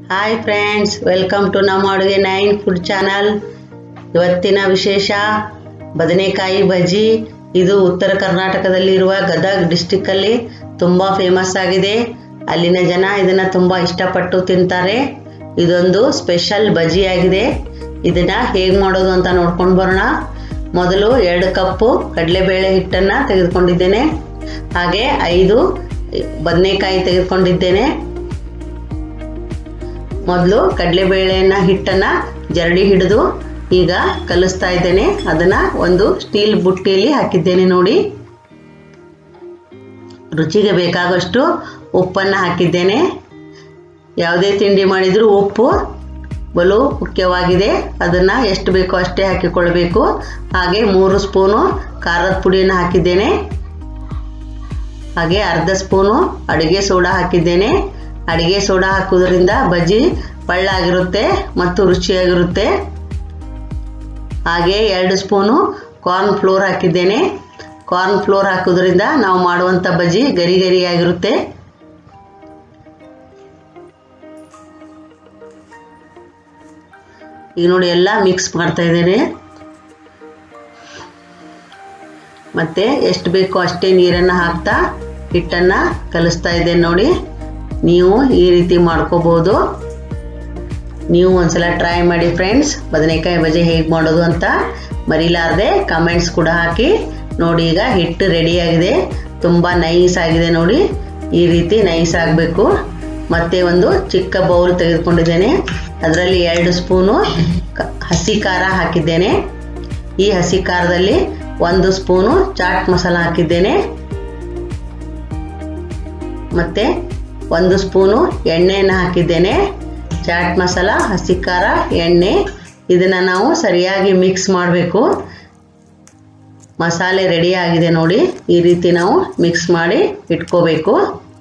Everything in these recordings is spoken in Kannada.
ಹಾಯ್ ಫ್ರೆಂಡ್ಸ್ ವೆಲ್ಕಮ್ ಟು ನಮ್ಮ ಅಡುಗೆ ನೈನ್ ಫುಡ್ ಚಾನಲ್ ಇವತ್ತಿನ ವಿಶೇಷ ಬದನೆಕಾಯಿ ಬಜ್ಜಿ ಇದು ಉತ್ತರ ಕರ್ನಾಟಕದಲ್ಲಿರುವ ಗದಗ್ ಡಿಸ್ಟಿಕ್ಕಲ್ಲಿ ತುಂಬ ಫೇಮಸ್ ಆಗಿದೆ ಅಲ್ಲಿನ ಜನ ಇದನ್ನು ತುಂಬ ಇಷ್ಟಪಟ್ಟು ತಿಂತಾರೆ ಇದೊಂದು ಸ್ಪೆಷಲ್ ಬಜ್ಜಿ ಆಗಿದೆ ಇದನ್ನು ಹೇಗೆ ಮಾಡೋದು ಅಂತ ನೋಡ್ಕೊಂಡು ಬರೋಣ ಮೊದಲು ಎರಡು ಕಪ್ಪು ಕಡಲೆಬೇಳೆ ಹಿಟ್ಟನ್ನು ತೆಗೆದುಕೊಂಡಿದ್ದೇನೆ ಹಾಗೆ ಐದು ಬದನೆಕಾಯಿ ತೆಗೆದುಕೊಂಡಿದ್ದೇನೆ ಮೊದಲು ಕಡಲೆಬೇಳೆನ ಹಿಟ್ಟನ್ನು ಜರಡಿ ಹಿಡಿದು ಈಗ ಕಲಿಸ್ತಾ ಇದ್ದೇನೆ ಅದನ್ನ ಒಂದು ಸ್ಟೀಲ್ ಬುಟ್ಟಿಯಲ್ಲಿ ಹಾಕಿದ್ದೇನೆ ನೋಡಿ ರುಚಿಗೆ ಬೇಕಾಗುವಷ್ಟು ಉಪ್ಪನ್ನು ಹಾಕಿದ್ದೇನೆ ಯಾವುದೇ ತಿಂಡಿ ಮಾಡಿದರೂ ಉಪ್ಪು ಬಲು ಮುಖ್ಯವಾಗಿದೆ ಅದನ್ನು ಎಷ್ಟು ಬೇಕೋ ಅಷ್ಟೇ ಹಾಕಿಕೊಳ್ಬೇಕು ಹಾಗೆ ಮೂರು ಸ್ಪೂನು ಖಾರದ ಪುಡಿಯನ್ನು ಹಾಕಿದ್ದೇನೆ ಹಾಗೆ ಅರ್ಧ ಸ್ಪೂನು ಅಡುಗೆ ಸೋಡಾ ಹಾಕಿದ್ದೇನೆ ಅಡುಗೆ ಸೋಡಾ ಹಾಕೋದ್ರಿಂದ ಬಜ್ಜಿ ಬಳ್ಳಾಗಿರುತ್ತೆ ಮತ್ತು ರುಚಿಯಾಗಿರುತ್ತೆ ಹಾಗೆ ಎರಡು ಸ್ಪೂನು ಕಾರ್ನ್ ಫ್ಲೋರ್ ಹಾಕಿದ್ದೇನೆ ಕಾರ್ನ್ ಫ್ಲೋರ್ ಹಾಕೋದ್ರಿಂದ ನಾವು ಮಾಡುವಂಥ ಬಜ್ಜಿ ಗರಿ ಗರಿಯಾಗಿರುತ್ತೆ ಈಗ ನೋಡಿ ಎಲ್ಲ ಮಿಕ್ಸ್ ಮಾಡ್ತಾ ಇದ್ದೇನೆ ಮತ್ತೆ ಎಷ್ಟು ಬೇಕೋ ಅಷ್ಟೇ ನೀರನ್ನು ಹಾಕ್ತಾ ಹಿಟ್ಟನ್ನು ಕಲಿಸ್ತಾ ಇದ್ದೇನೆ ನೋಡಿ ನೀವು ಈ ರೀತಿ ಮಾಡ್ಕೋಬಹುದು ನೀವು ಒಂದ್ಸಲ ಟ್ರೈ ಮಾಡಿ ಫ್ರೆಂಡ್ಸ್ ಬದನೆಕಾಯಿ ಬಜೆ ಹೇಗೆ ಮಾಡೋದು ಅಂತ ಮರಿಲಾರದೆ ಕಮೆಂಟ್ಸ್ ಕೂಡ ಹಾಕಿ ನೋಡಿ ಈಗ ಹಿಟ್ಟು ರೆಡಿಯಾಗಿದೆ ತುಂಬ ನೈಸ್ ಆಗಿದೆ ನೋಡಿ ಈ ರೀತಿ ನೈಸ್ ಆಗಬೇಕು ಮತ್ತೆ ಒಂದು ಚಿಕ್ಕ ಬೌಲ್ ತೆಗೆದುಕೊಂಡಿದ್ದೇನೆ ಅದರಲ್ಲಿ ಎರಡು ಸ್ಪೂನು ಹಸಿ ಖಾರ ಹಾಕಿದ್ದೇನೆ ಈ ಹಸಿ ಖಾರದಲ್ಲಿ ಒಂದು ಸ್ಪೂನು ಚಾಟ್ ಮಸಾಲ ಹಾಕಿದ್ದೇನೆ ಮತ್ತೆ ಒಂದು ಸ್ಪೂನು ಎಣ್ಣೆಯನ್ನು ಹಾಕಿದ್ದೇನೆ ಚಾಟ್ ಮಸಾಲ ಹಸಿ ಖಾರ ಎಣ್ಣೆ ಇದನ್ನು ನಾವು ಸರಿಯಾಗಿ ಮಿಕ್ಸ್ ಮಾಡಬೇಕು ಮಸಾಲೆ ರೆಡಿ ಆಗಿದೆ ನೋಡಿ ಈ ರೀತಿ ನಾವು ಮಿಕ್ಸ್ ಮಾಡಿ ಇಟ್ಕೋಬೇಕು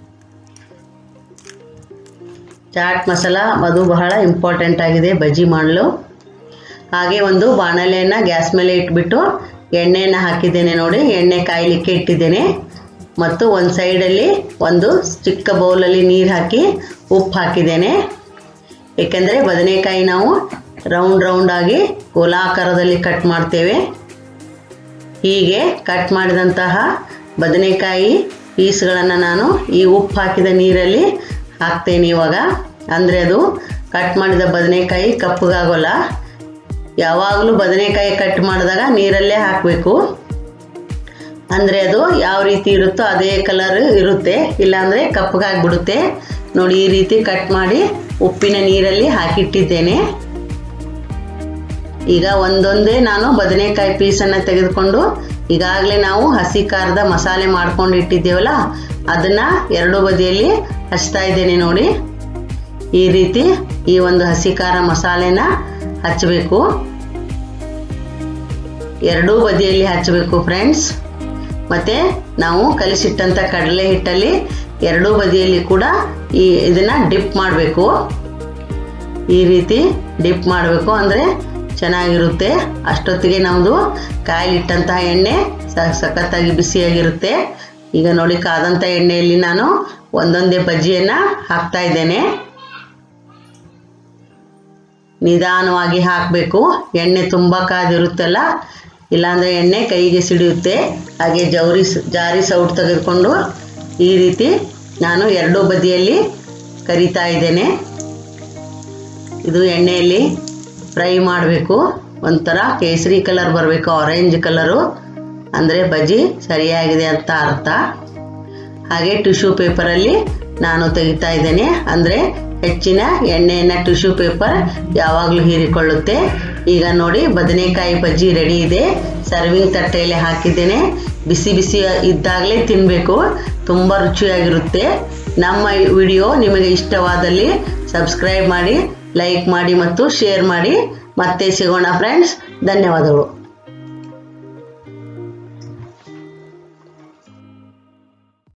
ಚಾಟ್ ಮಸಾಲ ಅದು ಬಹಳ ಇಂಪಾರ್ಟೆಂಟ್ ಆಗಿದೆ ಬಜ್ಜಿ ಮಾಡಲು ಹಾಗೆ ಒಂದು ಬಾಣಲೆಯನ್ನು ಗ್ಯಾಸ್ ಮೇಲೆ ಇಟ್ಬಿಟ್ಟು ಎಣ್ಣೆಯನ್ನು ಹಾಕಿದ್ದೇನೆ ನೋಡಿ ಎಣ್ಣೆ ಕಾಯಲಿಕ್ಕೆ ಇಟ್ಟಿದ್ದೇನೆ ಮತ್ತು ಒಂದು ಸೈಡಲ್ಲಿ ಒಂದು ಚಿಕ್ಕ ಬೌಲಲ್ಲಿ ನೀರು ಹಾಕಿ ಉಪ್ಪು ಹಾಕಿದ್ದೇನೆ ಏಕೆಂದರೆ ಬದನೆಕಾಯಿ ನಾವು ರೌಂಡ್ ರೌಂಡ್ ಆಗಿ ಗೋಲಾಕಾರದಲ್ಲಿ ಕಟ್ ಮಾಡ್ತೇವೆ ಹೀಗೆ ಕಟ್ ಮಾಡಿದಂತಹ ಬದನೆಕಾಯಿ ಪೀಸ್ಗಳನ್ನು ನಾನು ಈ ಉಪ್ಪು ಹಾಕಿದ ನೀರಲ್ಲಿ ಹಾಕ್ತೇನೆ ಇವಾಗ ಅಂದರೆ ಅದು ಕಟ್ ಮಾಡಿದ ಬದನೆಕಾಯಿ ಕಪ್ಪಗಾಗೋಲ್ಲ ಯಾವಾಗಲೂ ಬದನೆಕಾಯಿ ಕಟ್ ಮಾಡಿದಾಗ ನೀರಲ್ಲೇ ಹಾಕಬೇಕು ಅಂದರೆ ಅದು ಯಾವ ರೀತಿ ಇರುತ್ತೋ ಅದೇ ಕಲರ್ ಇರುತ್ತೆ ಇಲ್ಲಾಂದರೆ ಕಪ್ಪಗಾಗ್ಬಿಡುತ್ತೆ ನೋಡಿ ಈ ರೀತಿ ಕಟ್ ಮಾಡಿ ಉಪ್ಪಿನ ನೀರಲ್ಲಿ ಹಾಕಿಟ್ಟಿದ್ದೇನೆ ಈಗ ಒಂದೊಂದೇ ನಾನು ಬದನೆಕಾಯಿ ಪೀಸನ್ನು ತೆಗೆದುಕೊಂಡು ಈಗಾಗಲೇ ನಾವು ಹಸಿ ಖಾರದ ಮಸಾಲೆ ಮಾಡ್ಕೊಂಡು ಇಟ್ಟಿದ್ದೇವಲ್ಲ ಅದನ್ನು ಎರಡು ಬದಿಯಲ್ಲಿ ಹಚ್ತಾ ಇದ್ದೇನೆ ನೋಡಿ ಈ ರೀತಿ ಈ ಒಂದು ಹಸಿ ಖಾರ ಮಸಾಲೆನ ಹಚ್ಚಬೇಕು ಎರಡೂ ಬದಿಯಲ್ಲಿ ಹಚ್ಚಬೇಕು ಫ್ರೆಂಡ್ಸ್ ಮತ್ತು ನಾವು ಕಲಿಸಿಟ್ಟಂಥ ಕಡಲೆ ಹಿಟ್ಟಲ್ಲಿ ಎರಡೂ ಬದಿಯಲ್ಲಿ ಕೂಡ ಈ ಇದನ್ನು ಡಿಪ್ ಮಾಡಬೇಕು ಈ ರೀತಿ ಡಿಪ್ ಮಾಡಬೇಕು ಅಂದರೆ ಚೆನ್ನಾಗಿರುತ್ತೆ ಅಷ್ಟೊತ್ತಿಗೆ ನಮ್ಮದು ಕಾಯಿಲಿಟ್ಟಂತಹ ಎಣ್ಣೆ ಸಖತ್ತಾಗಿ ಬಿಸಿಯಾಗಿರುತ್ತೆ ಈಗ ನೋಡಿ ಕಾದಂಥ ಎಣ್ಣೆಯಲ್ಲಿ ನಾನು ಒಂದೊಂದೇ ಬಜ್ಜಿಯನ್ನು ಹಾಕ್ತಾ ಇದ್ದೇನೆ ನಿಧಾನವಾಗಿ ಹಾಕಬೇಕು ಎಣ್ಣೆ ತುಂಬ ಕಾದಿರುತ್ತಲ್ಲ ಇಲ್ಲಾಂದರೆ ಎಣ್ಣೆ ಕೈಗೆ ಸಿಡಿಯುತ್ತೆ ಹಾಗೆ ಜೌರಿ ಜಾರಿ ಸೌಟ್ ತೆಗೆದುಕೊಂಡು ಈ ರೀತಿ ನಾನು ಎರಡೂ ಬದಿಯಲ್ಲಿ ಕರಿತಾ ಇದ್ದೇನೆ ಇದು ಎಣ್ಣೆಯಲ್ಲಿ ಫ್ರೈ ಮಾಡಬೇಕು ಒಂಥರ ಕೇಸರಿ ಕಲರ್ ಬರಬೇಕು ಆರೆಂಜ್ ಕಲರು ಅಂದರೆ ಬಜ್ಜಿ ಸರಿಯಾಗಿದೆ ಅಂತ ಅರ್ಥ ಹಾಗೆ ಟಿಶ್ಯೂ ಪೇಪರಲ್ಲಿ ನಾನು ತೆಗಿತಾ ಇದ್ದೇನೆ ಅಂದರೆ ಹೆಚ್ಚಿನ ಎಣ್ಣೆಯನ್ನು ಟಿಶ್ಯೂ ಪೇಪರ್ ಯಾವಾಗಲೂ ಹೀರಿಕೊಳ್ಳುತ್ತೆ ಈಗ ನೋಡಿ ಬದನೆಕಾಯಿ ಬಜ್ಜಿ ರೆಡಿ ಇದೆ ಸರ್ವಿಂಗ್ ತಟ್ಟೆಯಲ್ಲಿ ಹಾಕಿದ್ದೇನೆ ಬಿಸಿ ಬಿಸಿ ಇದ್ದಾಗಲೇ ತಿನ್ನಬೇಕು ತುಂಬ ರುಚಿಯಾಗಿರುತ್ತೆ ನಮ್ಮ ವಿಡಿಯೋ ನಿಮಗೆ ಇಷ್ಟವಾದಲ್ಲಿ ಸಬ್ಸ್ಕ್ರೈಬ್ ಮಾಡಿ ಲೈಕ್ ಮಾಡಿ ಮತ್ತು ಶೇರ್ ಮಾಡಿ ಮತ್ತೆ ಸಿಗೋಣ ಫ್ರೆಂಡ್ಸ್ ಧನ್ಯವಾದಗಳು